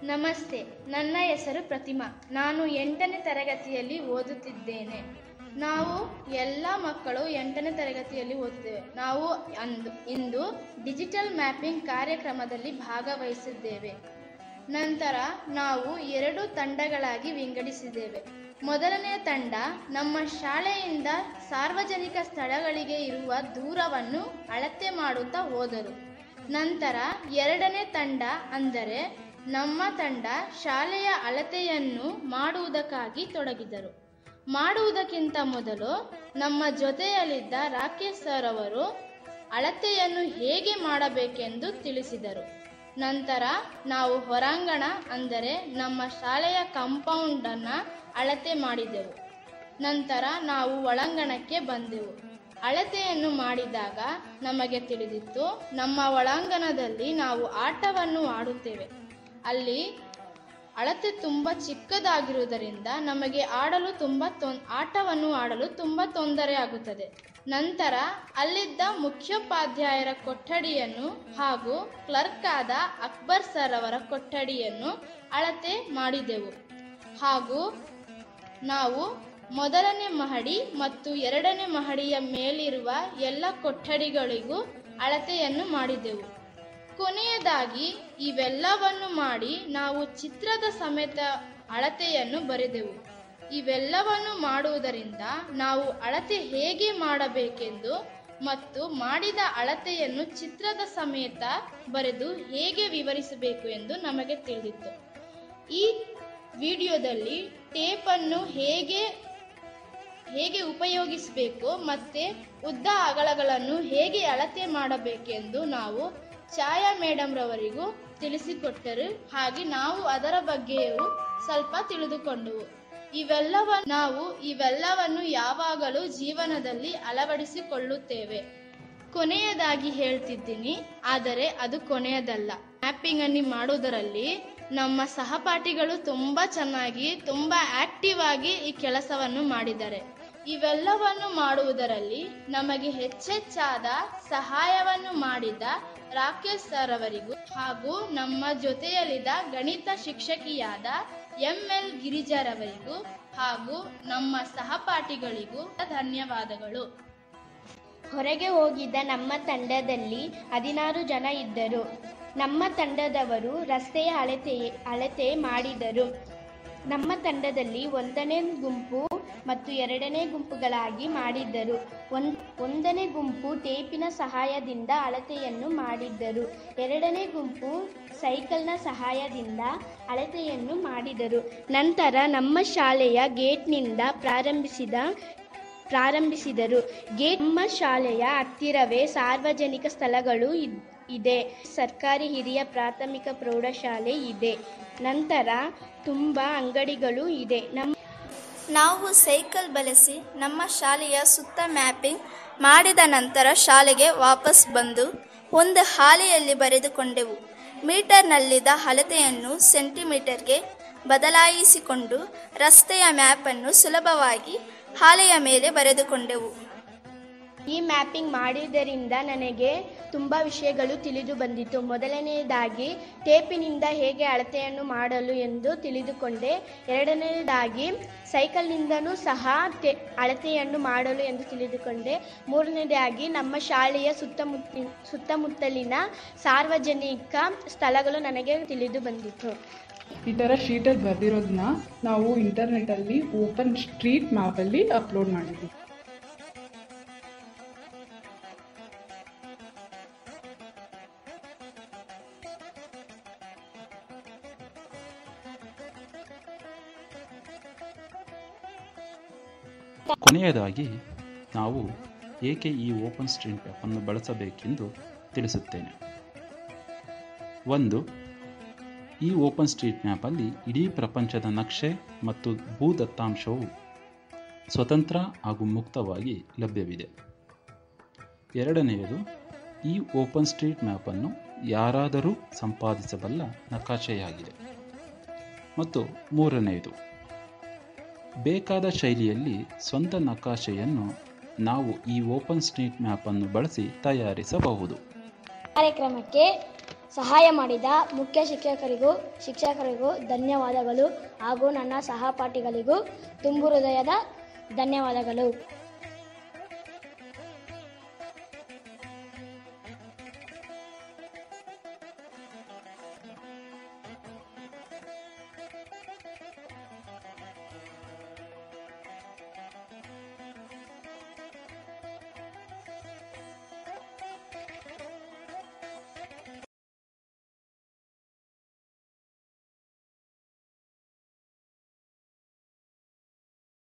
ನಮಸ್ತೆ ನನ್ನ ಹೆಸರು ಪ್ರತಿಮಾ ನಾನು ಎಂಟನೇ ತರಗತಿಯಲ್ಲಿ ಓದುತ್ತಿದ್ದೇನೆ ನಾವು ಎಲ್ಲ ಮಕ್ಕಳು ಎಂಟನೇ ತರಗತಿಯಲ್ಲಿ ಓದುತ್ತೇವೆ ನಾವು ಅಂದು ಇಂದು ಡಿಜಿಟಲ್ ಮ್ಯಾಪಿಂಗ್ ಕಾರ್ಯಕ್ರಮದಲ್ಲಿ ಭಾಗವಹಿಸಿದ್ದೇವೆ ನಂತರ ನಾವು ಎರಡು ತಂಡಗಳಾಗಿ ವಿಂಗಡಿಸಿದ್ದೇವೆ ಮೊದಲನೇ ತಂಡ ನಮ್ಮ ಶಾಲೆಯಿಂದ ಸಾರ್ವಜನಿಕ ಸ್ಥಳಗಳಿಗೆ ಇರುವ ದೂರವನ್ನು ಅಳತೆ ಮಾಡುತ್ತಾ ಹೋದರು ನಂತರ ಎರಡನೇ ತಂಡ ಅಂದರೆ ನಮ್ಮ ತಂಡ ಶಾಲೆಯ ಅಳತೆಯನ್ನು ಮಾಡುವುದಕ್ಕಾಗಿ ತೊಡಗಿದರು ಮಾಡುವುದಕ್ಕಿಂತ ಮೊದಲು ನಮ್ಮ ಜೊತೆಯಲ್ಲಿದ್ದ ರಾಕೇಶ್ ಸರ್ ಅವರು ಅಳತೆಯನ್ನು ಹೇಗೆ ಮಾಡಬೇಕೆಂದು ತಿಳಿಸಿದರು ನಂತರ ನಾವು ಹೊರಾಂಗಣ ಅಂದರೆ ನಮ್ಮ ಶಾಲೆಯ ಕಾಂಪೌಂಡನ್ನು ಅಳತೆ ಮಾಡಿದೆವು ನಂತರ ನಾವು ಒಳಾಂಗಣಕ್ಕೆ ಬಂದೆವು ಅಳತೆಯನ್ನು ಮಾಡಿದಾಗ ನಮಗೆ ತಿಳಿದಿತ್ತು ನಮ್ಮ ಒಳಾಂಗಣದಲ್ಲಿ ನಾವು ಆಟವನ್ನು ಆಡುತ್ತೇವೆ ಅಲ್ಲಿ ಅಳತೆ ತುಂಬ ಚಿಕ್ಕದಾಗಿರುವುದರಿಂದ ನಮಗೆ ಆಡಲು ತುಂಬ ತೊನ್ ಆಟವನ್ನು ಆಡಲು ತುಂಬ ತೊಂದರೆ ಆಗುತ್ತದೆ ನಂತರ ಅಲ್ಲಿದ್ದ ಮುಖ್ಯೋಪಾಧ್ಯಾಯರ ಕೊಠಡಿಯನ್ನು ಹಾಗೂ ಕ್ಲರ್ಕ್ ಆದ ಅಕ್ಬರ್ ಸರ್ ಅವರ ಕೊಠಡಿಯನ್ನು ಅಳತೆ ಮಾಡಿದೆವು ಹಾಗೂ ನಾವು ಮೊದಲನೇ ಮಹಡಿ ಮತ್ತು ಎರಡನೇ ಮಹಡಿಯ ಮೇಲಿರುವ ಎಲ್ಲ ಕೊಠಡಿಗಳಿಗೂ ಅಳತೆಯನ್ನು ಮಾಡಿದೆವು ಕೊನೆಯದಾಗಿ ಇವೆಲ್ಲವನ್ನು ಮಾಡಿ ನಾವು ಚಿತ್ರದ ಸಮೇತ ಅಳತೆಯನ್ನು ಬರೆದೆವು ಇವೆಲ್ಲವನ್ನು ಮಾಡುವುದರಿಂದ ನಾವು ಅಳತೆ ಹೇಗೆ ಮಾಡಬೇಕೆಂದು ಮತ್ತು ಮಾಡಿದ ಅಳತೆಯನ್ನು ಚಿತ್ರದ ಸಮೇತ ಬರೆದು ಹೇಗೆ ವಿವರಿಸಬೇಕು ಎಂದು ನಮಗೆ ತಿಳಿದಿತ್ತು ಈ ವಿಡಿಯೋದಲ್ಲಿ ಟೇಪನ್ನು ಹೇಗೆ ಹೇಗೆ ಉಪಯೋಗಿಸಬೇಕು ಮತ್ತೆ ಉದ್ದ ಅಗಲಗಳನ್ನು ಹೇಗೆ ಅಳತೆ ಮಾಡಬೇಕೆಂದು ನಾವು ಛಾಯಾ ಮೇಡಮ್ ರವರಿಗೂ ತಿಳಿಸಿಕೊಟ್ಟರು ಹಾಗೆ ನಾವು ಅದರ ಬಗ್ಗೆಯೂ ಸ್ವಲ್ಪ ತಿಳಿದುಕೊಂಡೆವು ಇವೆಲ್ಲವನ್ನು ನಾವು ಇವೆಲ್ಲವನ್ನು ಯಾವಾಗಲೂ ಜೀವನದಲ್ಲಿ ಅಳವಡಿಸಿಕೊಳ್ಳುತ್ತೇವೆ ಕೊನೆಯದಾಗಿ ಹೇಳ್ತಿದ್ದೀನಿ ಆದರೆ ಅದು ಕೊನೆಯದಲ್ಲ ಮ್ಯಾಪಿಂಗ್ ಅನ್ನು ಮಾಡುವುದರಲ್ಲಿ ನಮ್ಮ ಸಹಪಾಠಿಗಳು ತುಂಬ ಚೆನ್ನಾಗಿ ತುಂಬ ಆಕ್ಟಿವ್ ಆಗಿ ಈ ಕೆಲಸವನ್ನು ಮಾಡಿದ್ದಾರೆ ಇವೆಲ್ಲವನ್ನು ಮಾಡುವುದರಲ್ಲಿ ನಮಗೆ ಹೆಚ್ಚೆಚ್ಚಾದ ಸಹಾಯವನ್ನು ಮಾಡಿದ ರಾಕೇಶ್ ಸರ್ ಅವರಿಗೂ ಹಾಗೂ ನಮ್ಮ ಜೊತೆಯಲ್ಲಿದ್ದ ಗಣಿತ ಶಿಕ್ಷಕಿಯಾದ ಎಂ ಎಲ್ ಗಿರಿಜಾರವರಿಗೂ ಹಾಗೂ ನಮ್ಮ ಸಹಪಾಠಿಗಳಿಗೂ ಧನ್ಯವಾದಗಳು ಹೊರಗೆ ಹೋಗಿದ್ದ ನಮ್ಮ ತಂಡದಲ್ಲಿ ಹದಿನಾರು ಜನ ಇದ್ದರು ನಮ್ಮ ತಂಡದವರು ರಸ್ತೆಯ ಅಳತೆ ಅಳತೆ ಮಾಡಿದರು ನಮ್ಮ ತಂಡದಲ್ಲಿ ಒಂದನೇ ಗುಂಪು ಮತ್ತು ಎರಡನೇ ಗುಂಪುಗಳಾಗಿ ಮಾಡಿದ್ದರು ಒಂದ್ ಒಂದನೇ ಗುಂಪು ಟೇಪಿನ ಸಹಾಯದಿಂದ ಅಳತೆಯನ್ನು ಮಾಡಿದ್ದರು ಎರಡನೇ ಗುಂಪು ಸೈಕಲ್ನ ಸಹಾಯದಿಂದ ಅಳತೆಯನ್ನು ಮಾಡಿದರು ನಂತರ ನಮ್ಮ ಶಾಲೆಯ ಗೇಟ್ನಿಂದ ಪ್ರಾರಂಭಿಸಿದ ಪ್ರಾರಂಭಿಸಿದರು ಗೇಟ್ ನಮ್ಮ ಶಾಲೆಯ ಹತ್ತಿರವೇ ಸಾರ್ವಜನಿಕ ಸ್ಥಳಗಳು ಇದ್- ಇದೆ ಸರ್ಕಾರಿ ಹಿರಿಯ ಪ್ರಾಥಮಿಕ ಪ್ರೌಢಶಾಲೆ ಇದೆ ನಂತರ ತುಂಬ ಅಂಗಡಿಗಳು ಇದೆ ನಮ್ಮ ನಾವು ಸೈಕಲ್ ಬಳಸಿ ನಮ್ಮ ಶಾಲೆಯ ಸುತ್ತ ಮ್ಯಾಪಿಂಗ್ ಮಾಡಿದ ನಂತರ ಶಾಲೆಗೆ ವಾಪಸ್ ಬಂದು ಒಂದು ಹಾಳೆಯಲ್ಲಿ ಬರೆದುಕೊಂಡೆವು ಮೀಟರ್ನಲ್ಲಿದ್ದ ಅಳತೆಯನ್ನು ಸೆಂಟಿಮೀಟರ್ಗೆ ಬದಲಾಯಿಸಿಕೊಂಡು ರಸ್ತೆಯ ಮ್ಯಾಪನ್ನು ಸುಲಭವಾಗಿ ಹಾಳೆಯ ಮೇಲೆ ಬರೆದುಕೊಂಡೆವು ಈ ಮ್ಯಾಪಿಂಗ್ ಮಾಡಿದ್ದರಿಂದ ನನಗೆ ತುಂಬ ವಿಷಯಗಳು ತಿಳಿದು ಬಂದಿತು ಮೊದಲನೆಯದಾಗಿ ಟೇಪಿನಿಂದ ಹೇಗೆ ಅಳತೆಯನ್ನು ಮಾಡಲು ಎಂದು ತಿಳಿದುಕೊಂಡೆ ಎರಡನೆಯದಾಗಿ ಸೈಕಲ್ನಿಂದನೂ ಸಹ ಟೆ ಅಳತೆಯನ್ನು ಮಾಡಲು ಎಂದು ತಿಳಿದುಕೊಂಡೆ ಮೂರನೇದಾಗಿ ನಮ್ಮ ಶಾಲೆಯ ಸುತ್ತಮುತ್ತ ಸುತ್ತಮುತ್ತಲಿನ ಸಾರ್ವಜನಿಕ ಸ್ಥಳಗಳು ನನಗೆ ತಿಳಿದು ಬಂದಿತು ಈ ಥರ ಶೀಟಲ್ಲಿ ಬರೆದಿರೋದನ್ನ ನಾವು ಇಂಟರ್ನೆಟ್ಟಲ್ಲಿ ಓಪನ್ ಸ್ಟ್ರೀಟ್ ಮ್ಯಾಪಲ್ಲಿ ಅಪ್ಲೋಡ್ ಮಾಡಿದ್ವಿ ಕೊನೆಯದಾಗಿ ನಾವು ಏಕೆ ಈ ಓಪನ್ ಸ್ಟ್ರೀಟ್ ಮ್ಯಾಪನ್ನು ಬಳಸಬೇಕೆಂದು ತಿಳಿಸುತ್ತೇನೆ ಒಂದು ಈ ಓಪನ್ ಸ್ಟ್ರೀಟ್ ಮ್ಯಾಪಲ್ಲಿ ಇಡೀ ಪ್ರಪಂಚದ ನಕ್ಷೆ ಮತ್ತು ಭೂ ದತ್ತಾಂಶವು ಸ್ವತಂತ್ರ ಹಾಗೂ ಮುಕ್ತವಾಗಿ ಲಭ್ಯವಿದೆ ಎರಡನೆಯದು ಈ ಓಪನ್ ಸ್ಟ್ರೀಟ್ ಮ್ಯಾಪನ್ನು ಯಾರಾದರೂ ಸಂಪಾದಿಸಬಲ್ಲ ನಕಾಶೆಯಾಗಿದೆ ಮತ್ತು ಮೂರನೆಯದು ಬೇಕಾದ ಶೈಲಿಯಲ್ಲಿ ಸ್ವಂತ ನಕಾಶೆಯನ್ನು ನಾವು ಈ ಓಪನ್ ಸ್ಟ್ರೀಟ್ ಮ್ಯಾಪನ್ನು ಬಳಸಿ ತಯಾರಿಸಬಹುದು ಕಾರ್ಯಕ್ರಮಕ್ಕೆ ಸಹಾಯ ಮಾಡಿದ ಮುಖ್ಯ ಶಿಕ್ಷಕರಿಗೂ ಶಿಕ್ಷಕರಿಗೂ ಧನ್ಯವಾದಗಳು ಹಾಗೂ ನನ್ನ ಸಹಪಾಠಿಗಳಿಗೂ ತುಂಬು ಹೃದಯದ ಧನ್ಯವಾದಗಳು